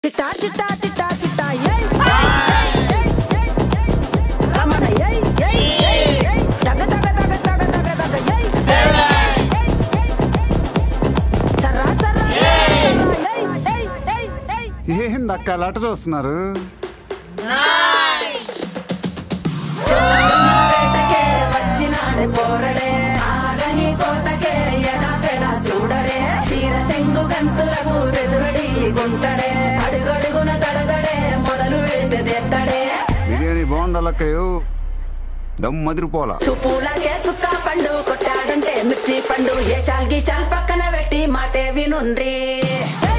చిట్టా చిట్టా చిట్టా చిట్టా ఏయ్ రమణ ఏయ్ ఏయ్ ఏయ్ ఏయ్ దగ దగ దగ దగ దగ దగ ఏయ్ చర్రా చర్రా చర్రా ఏయ్ ఏయ్ ఏయ్ ఏయ్ ఏంది అక్క లట చూస్తున్నారు వేటకే వచ్చినాడు పోరడే ఆగని కోతకే ఎడపెడ చూడడే తీర సెంగు గంతులకు బెదురడి గుంటడే అడుగడుగున దడదడే మొదలు వెళితే తెత్తడే బిర్యానీ బాగుండాలక్కయ్యో దమ్ మదిరిపోలా చూపులకే సుక్క పండు కొట్టాడంటే మిర్చి పండు ఏ చాల్ గీశాల్ పక్కన పెట్టి మాటే వినుండ్రి